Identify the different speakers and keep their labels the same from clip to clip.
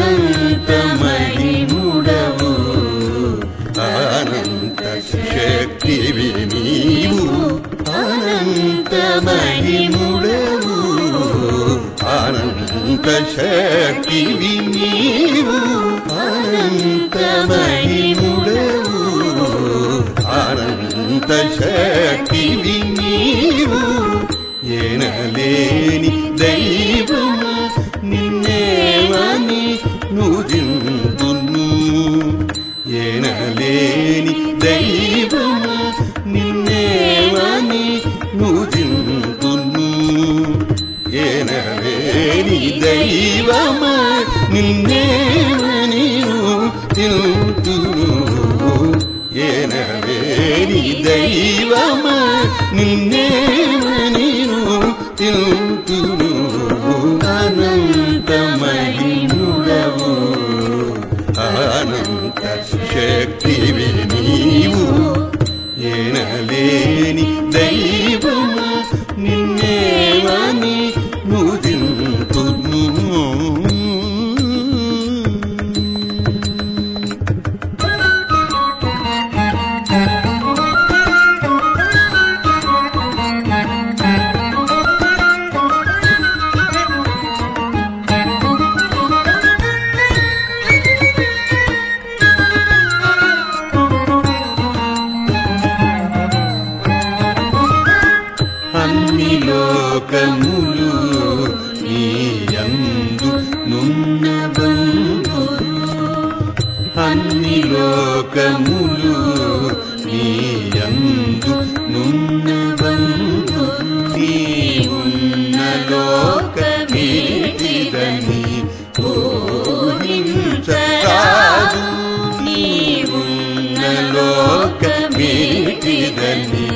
Speaker 1: అనంతమహిముడవు అనంత శక్తివి నీవు అనంతమహిముడవు అనంత శక్తివి నీవు అనంతమహిముడవు అనంత శక్తివి నీవు ఎనలేని దైవము నిన్నేమని నుదింతును ఎనలేని దైవము నిన్నేమని నుదింతును ఎనలేని దైవమ నిన్నేమని తింతును ఎనలేని దైవమ నిన్నేమని తింతును అనంతమహిముడవు అనంత శక్తివి నీవు ఎనలేని దైవము నిన్నేమని నుదింతును అన్ని లోకములు నీ యందు నున్న బంధులు అన్ని లోకములు నీ యందు నున్న బంధులు నీ ఉన్న లోకమేటిదని ఊహించరాదు నీ ఉన్న లోకమేటిదని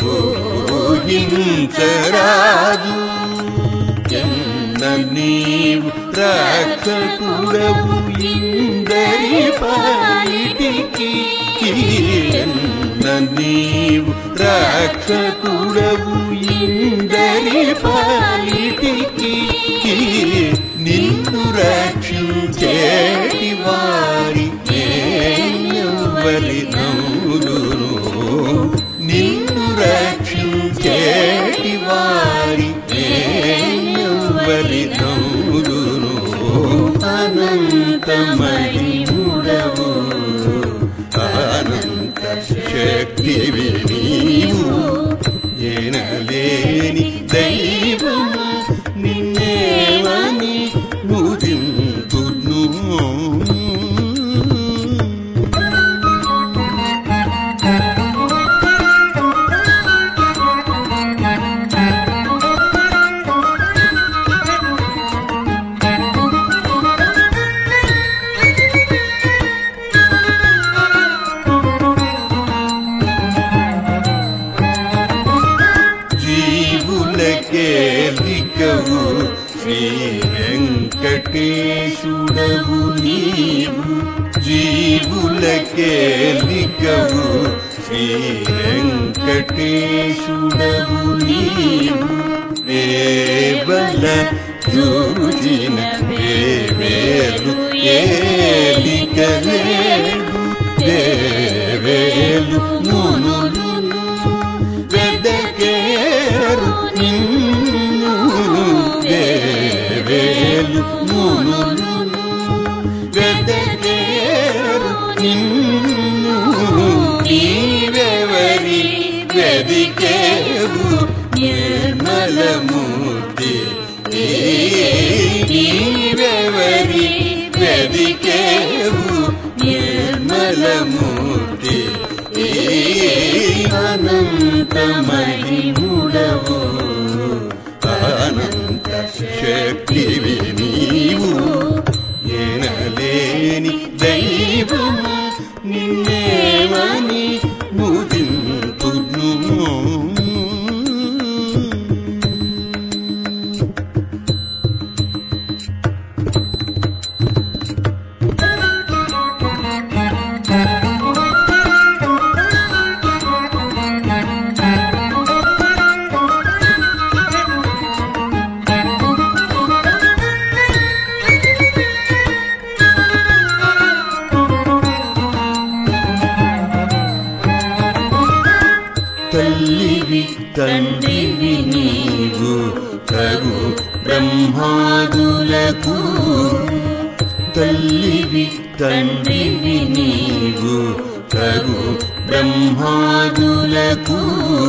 Speaker 1: ఊహించరాదు ఎన్న నీవు రక్షకుడవు ఇందరి పాలిటికి ఎన్న నీవు రక్షకుడవు ఇందరి పాలిటికి నిన్ను రక్షించేటి వారి ఎవరి నమ్ముదును నిన్ను రక్షించేటి వారి ఎవరి నమ్ముదును అనంతమహిముడవు అనంత శక్తివి నీవు ఎనలేని దైవము నిన్నేమని నుదింతును జీవులకేలికవు శ్రీ వెంకటేశుడవు నీవు జీవులకేలికవు శ్రీ వెంకటేశుడవు నీవు దేవల చూచిన వేవేలు ఏలికలేడు దేవేలు మునులు వెదకేరు నిన్ను దేవేలు మునులు వెదకేరు నిన్ను నీవెవరి వెదికేవు నిర్మలమూర్తి నీవెవరి వెదికేవు నిర్మలమూర్తి అనంతమహిముడవు అనంత శక్తివి నీవు ఎనలేని దైవము నిన్నేమని ముదింతును భక్తులకు తల్లివి తండ్రివి నీవు తగు బ్రహ్మాదులకు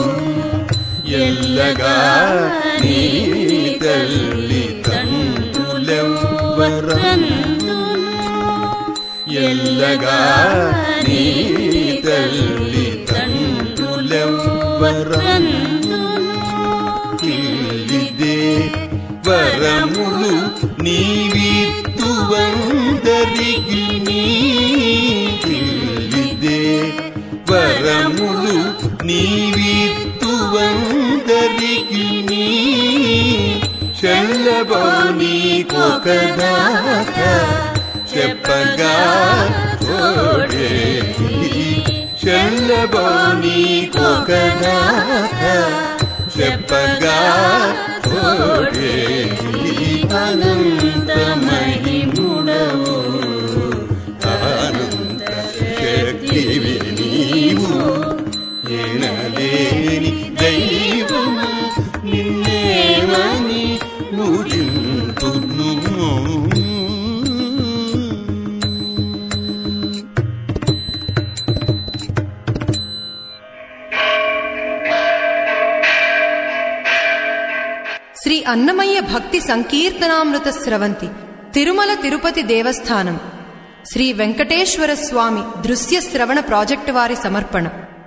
Speaker 1: ఎల్లగా నీ తల్లి తండ్రులెవ్వరం ఎల్లగా నీ తల్లి తండ్రులెవ్వరం ఇల్లిదే వరములు నీవిత్తువందరికి నీదే వరములు నీవిత్తువందరికి నీ చెల్లబో నీకొకదాక చెప్పగా తోడే చెల్లబో నీకొకదాక చెప్పగా తోడే అనంత మహిముడవు అనంత శక్తివి నీవు ఎనలేని దైవము నిన్నేమని ముగింపును
Speaker 2: శ్రీ అన్నమయ్య భక్తి సంకీర్తనామృత స్రవంతి తిరుమల తిరుపతి దేవస్థానం శ్రీ వెంకటేశ్వర స్వామి దృశ్య శ్రవణ ప్రాజెక్టు వారి సమర్పణ